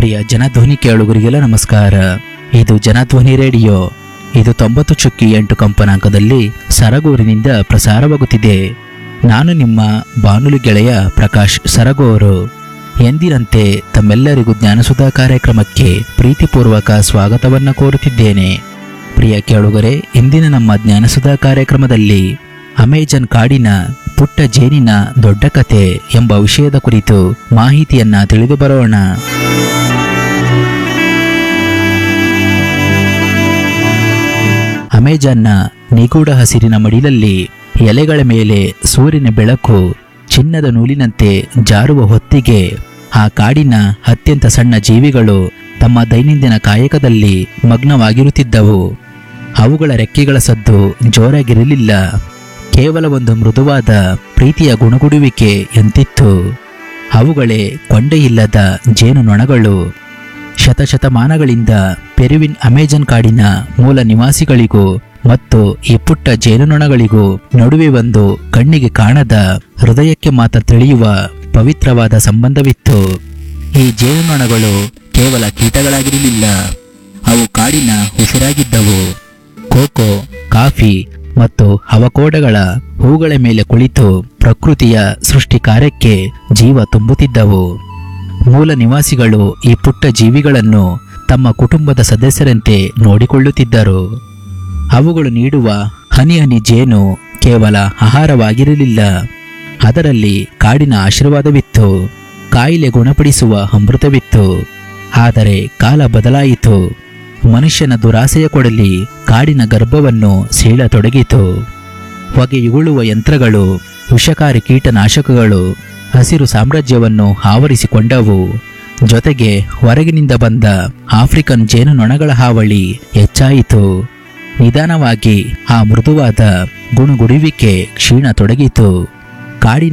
ಪ್ರಿಯ ಜನಧ್ವನಿ ಕೇಳುಗರಿಗೆಲ್ಲ ನಮಸ್ಕಾರ ಇದು ಜನಧ್ವನಿ ರೇಡಿಯೋ ಇದು ತೊಂಬತ್ತು ಚುಕ್ಕಿ ಎಂಟು ಕಂಪನಾಂಕದಲ್ಲಿ ಸರಗೂರಿನಿಂದ ಪ್ರಸಾರವಾಗುತ್ತಿದೆ ನಾನು ನಿಮ್ಮ ಬಾನುಲಿ ಗೆಳೆಯ ಪ್ರಕಾಶ್ ಸರಗೂರು ಎಂದಿನಂತೆ ತಮ್ಮೆಲ್ಲರಿಗೂ ಜ್ಞಾನಸುಧಾ ಕಾರ್ಯಕ್ರಮಕ್ಕೆ ಪ್ರೀತಿಪೂರ್ವಕ ಸ್ವಾಗತವನ್ನು ಕೋರುತ್ತಿದ್ದೇನೆ ಪ್ರಿಯ ಕೇಳುಗರೆ ಇಂದಿನ ನಮ್ಮ ಜ್ಞಾನಸುಧಾ ಕಾರ್ಯಕ್ರಮದಲ್ಲಿ ಅಮೆಜಾನ್ ಕಾಡಿನ ಪುಟ್ಟ ಜೇನಿನ ದೊಡ್ಡ ಕತೆ ಎಂಬ ವಿಷಯದ ಕುರಿತು ಮಾಹಿತಿಯನ್ನ ತಿಳಿದು ಬರೋಣ ಅಮೆಜಾನ್ನ ನಿಗೂಢ ಹಸಿರಿನ ಮಡಿಲಲ್ಲಿ ಎಲೆಗಳ ಮೇಲೆ ಸೂರ್ಯನ ಬೆಳಕು ಚಿನ್ನದ ನೂಲಿನಂತೆ ಜಾರುವ ಹೊತ್ತಿಗೆ ಆ ಕಾಡಿನ ಅತ್ಯಂತ ಸಣ್ಣ ಜೀವಿಗಳು ತಮ್ಮ ದೈನಂದಿನ ಕಾಯಕದಲ್ಲಿ ಮಗ್ನವಾಗಿರುತ್ತಿದ್ದವು ಅವುಗಳ ರೆಕ್ಕೆಗಳ ಸದ್ದು ಜೋರಾಗಿರಲಿಲ್ಲ ಕೇವಲ ಒಂದು ಮೃದುವಾದ ಪ್ರೀತಿಯ ಗುಣಗುಡುವಿಕೆ ಎಂತಿತ್ತು ಅವುಗಳೇ ಕೊಂಡೆಯಿಲ್ಲದ ಜೇನು ನೊಣಗಳು ಶತಶತಮಾನಗಳಿಂದ ಪೆರುವಿನ್ ಅಮೆಜಾನ್ ಕಾಡಿನ ಮೂಲ ನಿವಾಸಿಗಳಿಗೂ ಮತ್ತು ಈ ಪುಟ್ಟ ಜೇನುನೊಣಗಳಿಗೂ ನಡುವೆ ಒಂದು ಕಣ್ಣಿಗೆ ಕಾಣದ ಹೃದಯಕ್ಕೆ ಮಾತ್ರ ತಿಳಿಯುವ ಪವಿತ್ರವಾದ ಸಂಬಂಧವಿತ್ತು ಈ ಜೇನುನೊಣಗಳು ಕೇವಲ ಕೀಟಗಳಾಗಿರಲಿಲ್ಲ ಅವು ಕಾಡಿನ ಉಸಿರಾಗಿದ್ದವು ಕೋಕೋ ಕಾಫಿ ಮತ್ತು ಅವಕೋಡಗಳ ಹೂಗಳ ಮೇಲೆ ಕುಳಿತು ಪ್ರಕೃತಿಯ ಸೃಷ್ಟಿ ಕಾರ್ಯಕ್ಕೆ ಜೀವ ತುಂಬುತ್ತಿದ್ದವು ಮೂಲ ನಿವಾಸಿಗಳು ಈ ಪುಟ್ಟ ಜೀವಿಗಳನ್ನು ತಮ್ಮ ಕುಟುಂಬದ ಸದಸ್ಯರಂತೆ ನೋಡಿಕೊಳ್ಳುತ್ತಿದ್ದರು ಅವುಗಳು ನೀಡುವ ಹನಿ ಹನಿ ಜೇನು ಕೇವಲ ಆಹಾರವಾಗಿರಲಿಲ್ಲ ಅದರಲ್ಲಿ ಕಾಡಿನ ಆಶೀರ್ವಾದವಿತ್ತು ಕಾಯಿಲೆ ಗುಣಪಡಿಸುವ ಅಮೃತವಿತ್ತು ಆದರೆ ಕಾಲ ಬದಲಾಯಿತು ಮನುಷ್ಯನ ದುರಾಸೆಯ ಕೊಡಲಿ ಕಾಡಿನ ಗರ್ಭವನ್ನು ಸೀಳತೊಡಗಿತು ಹೊಗೆಯುಗುಳುವ ಯಂತ್ರಗಳು ವಿಷಕಾರಿ ಕೀಟನಾಶಕಗಳು ಹಸಿರು ಸಾಮ್ರಾಜ್ಯವನ್ನು ಆವರಿಸಿಕೊಂಡವು ಜೊತೆಗೆ ಹೊರಗಿನಿಂದ ಬಂದ ಆಫ್ರಿಕನ್ ಜೇನುನೊಣಗಳ ಹಾವಳಿ ಹೆಚ್ಚಾಯಿತು ನಿಧಾನವಾಗಿ ಆ ಮೃದುವಾದ ಗುಣುಗುಡುವಿಕೆ ಕ್ಷೀಣ ತೊಡಗಿತು ಕಾಡಿನ